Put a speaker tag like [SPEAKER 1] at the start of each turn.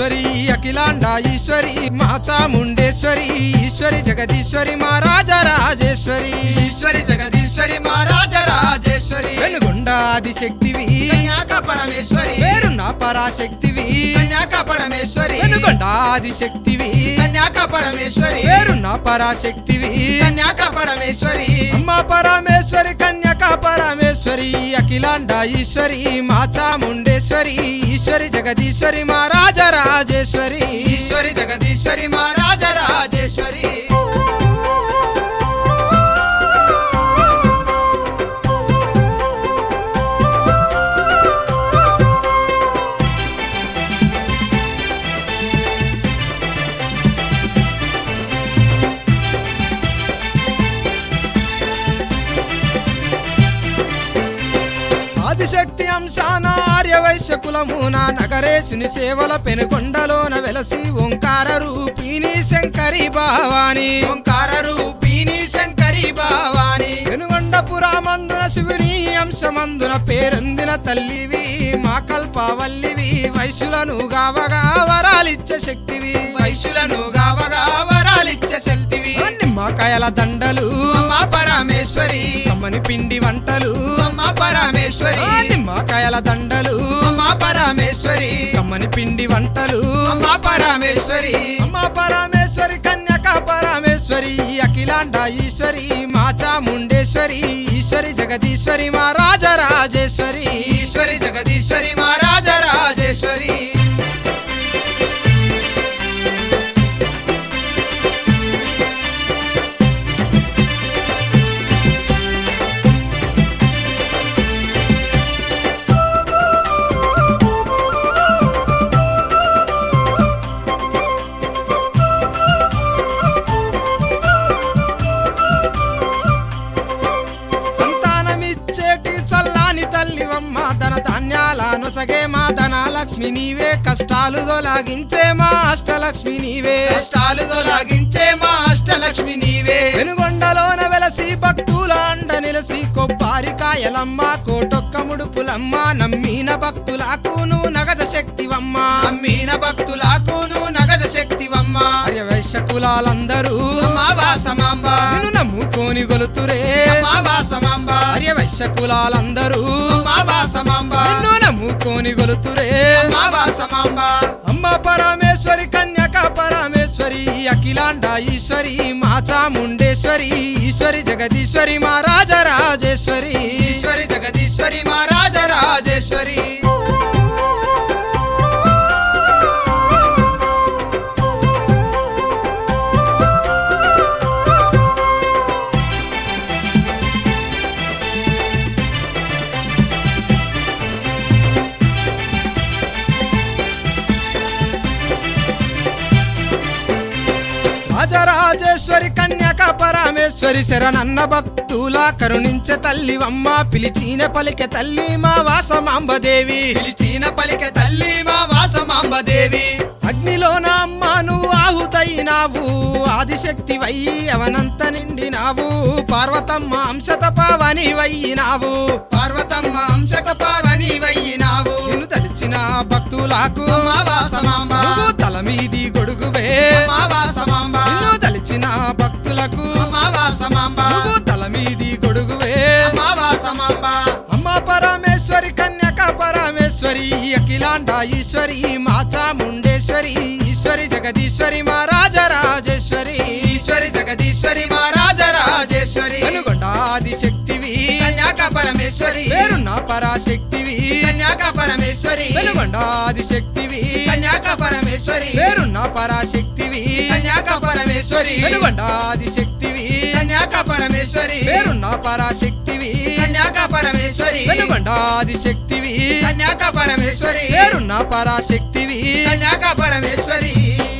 [SPEAKER 1] ఈశ్వరి అఖిలాండ ఈశ్వరి మా చాముండేశ్వరి ఈశ్వరి జగదీశ్వరి మా రాజరాజేశ్వరి
[SPEAKER 2] ఈశ్వరి జగదీశ్వరి మహారాజ రాజేశ్వరి
[SPEAKER 1] వెనుగొండ ఆదిశక్తివి
[SPEAKER 2] కన్యాక పరమేశ్వరి
[SPEAKER 1] పేరున్న పరాశక్తివి
[SPEAKER 2] కన్యాక పరమేశ్వరి
[SPEAKER 1] వెనుగొండ ఆదిశక్తివి
[SPEAKER 2] కన్యాక పరమేశ్వరి
[SPEAKER 1] పేరున్న పరాశక్తివి
[SPEAKER 2] కన్యాక పరమేశ్వరి
[SPEAKER 1] అమ్మ పరమేశ్వరి కన్యక పరమేశ్వరి అఖిలాండ ఈశ్వరి మా చాముండేశ్వరి ఈశ్వరి జగదీశ్వరి మా రాజరాజేశ్వరి
[SPEAKER 2] ఈశ్వరి జగదీశ్వరి మహారాజ రాజేశ్వరి
[SPEAKER 1] ఆదిశక్తి అంశాన ఆర్యవైశ్య కులమున నగరేశుని సేవల పెనుకొండలోన వెలసి ఓంకార రూపిణి శంకరి భావాని
[SPEAKER 2] ఓంకార రూపిణి శంకరి భావాని
[SPEAKER 1] పెనుగొండపురామందున శివుని అంశమందున పేరొందిన తల్లివి మా కల్పవల్లివి వైశ్యులను గావగా వరాలిచ్చే శక్తివి
[SPEAKER 2] వైశ్యులను గావగా వరాలిచ్చే శక్తివి
[SPEAKER 1] నిమ్మకాయల దండలు
[SPEAKER 2] అమ్మ పరమేశ్వరి
[SPEAKER 1] కమ్మని పిండి వంటలు
[SPEAKER 2] అమ్మ పరమేశ్వరి
[SPEAKER 1] ఆ నిమ్మకాయల దండలు
[SPEAKER 2] అమ్మ పరమేశ్వరి
[SPEAKER 1] కమ్మని పిండి వంటలు
[SPEAKER 2] అమ్మ పరమేశ్వరి
[SPEAKER 1] అమ్మ పరమేశ్వరి కన్యక పరమేశ్వరి అఖిలాండ ఈశ్వరి మా చాముండేశ్వరి ఈశ్వరి జగదీశ్వరి మా రాజరాజేశ్వరి
[SPEAKER 2] ఈశ్వరి జగదీశ్వరి మహారాజ రాజేశ్వరి
[SPEAKER 1] సంతానమిచ్చేటి చల్లాని తల్లివమ్మ ధన ధాన్యాల నొసగే మా ధనలక్ష్మి నీవే కష్టాలు తొలగించే మా అష్టలక్ష్మి నీవే
[SPEAKER 2] కష్టాలు తొలగించే మా అష్టలక్ష్మి నీవే
[SPEAKER 1] వెనుగొండలోన వెలసి భక్తుల అండ నిలసి కొబ్బరికాయలమ్మ కోటొక్క ముడుపులమ్మ నమ్మిన భక్తులకు నువ్వు నగజ శక్తివమ్మ
[SPEAKER 2] అమ్మీన భక్తులకు నగద శక్తివమ్మ
[SPEAKER 1] ఆర్యవైశ్య కులాలందరూ
[SPEAKER 2] మా వాసమాంబ
[SPEAKER 1] నిన్ను నమ్ముకొని గొలుతురే
[SPEAKER 2] మా వాసమాంబ
[SPEAKER 1] ఆర్యవైశ్య కులాలందరూ
[SPEAKER 2] మా వాసమాంబ
[SPEAKER 1] నిన్ను నమ్ముకొని గొలుతురే
[SPEAKER 2] మా వాసమాంబ
[SPEAKER 1] అమ్మ పరమేశ్వరి కన్యక పరమేశ్వరి అఖిలాండ ఈశ్వరి మా చాముండేశ్వరి ఈశ్వరి జగదీశ్వరి మా రాజరాజేశ్వరి
[SPEAKER 2] ఈశ్వరి జగదీశ్వరి మహారాజ రాజేశ్వరి
[SPEAKER 1] రాజరాజేశ్వరి కన్యక పరమేశ్వరి శరణన్న భక్తుల కరుణించే తల్లివమ్మ పిలిచిన పలికె తల్లి మా వాసమాంబదేవి
[SPEAKER 2] పిలిచిన పలిక తల్లి మా వాసమాంబ దేవి
[SPEAKER 1] అగ్నిలోన అమ్మ నువ్వు ఆహుతైనావు ఆదిశక్తి వయ్యి అవనంత నిండినావు పార్వతమ్మ అంశత పావని వయ్యినావు
[SPEAKER 2] పార్వతమ్మ అంశక పావని వయ్యినావు
[SPEAKER 1] నిన్ను తలిచిన భక్తులకు
[SPEAKER 2] మా వాసమాంబ
[SPEAKER 1] నువ్వు తల మీది గొడుగువే
[SPEAKER 2] మా వాసమాంబ
[SPEAKER 1] నిన్ను తలిచిన భక్తులకు
[SPEAKER 2] మా వాసమాంబ
[SPEAKER 1] నువ్వు తల మీది గొడుగువే
[SPEAKER 2] మా వాసమాంబ
[SPEAKER 1] అమ్మ పరమేశ్వరి కన్యక పరమేశ్వరి అఖిలాండ ఈశ్వరి మా చాముండేశ్వరి ఈశ్వరి జగదీశ్వరి మా రాజరాజేశ్వరి
[SPEAKER 2] ఈశ్వరి జగదీశ్వరి మహారాజ రాజేశ్వరి
[SPEAKER 1] వెనుగొండ ఆదిశక్తివి
[SPEAKER 2] కన్యాక పరమేశ్వరి
[SPEAKER 1] పేరున్న పరాశక్తివి
[SPEAKER 2] కన్యాక పరమేశ్వరి
[SPEAKER 1] వెనుగొండ ఆదిశక్తివి
[SPEAKER 2] కన్యాక పరమేశ్వరి
[SPEAKER 1] పేరున్న పరాశక్తివి
[SPEAKER 2] కన్యాక పరమేశ్వరి
[SPEAKER 1] వెనుగొండ ఆదిశక్తివి
[SPEAKER 2] కన్యాక పరమేశ్వరి
[SPEAKER 1] పేరున్న పరాశక్తివి
[SPEAKER 2] కన్యాక పరమేశ్వరి
[SPEAKER 1] వెనుగొండ ఆదిశక్తివి
[SPEAKER 2] కన్యాక పరమేశ్వరి
[SPEAKER 1] పేరున్న పరాశక్తివి
[SPEAKER 2] కన్యాక పరమేశ్వరి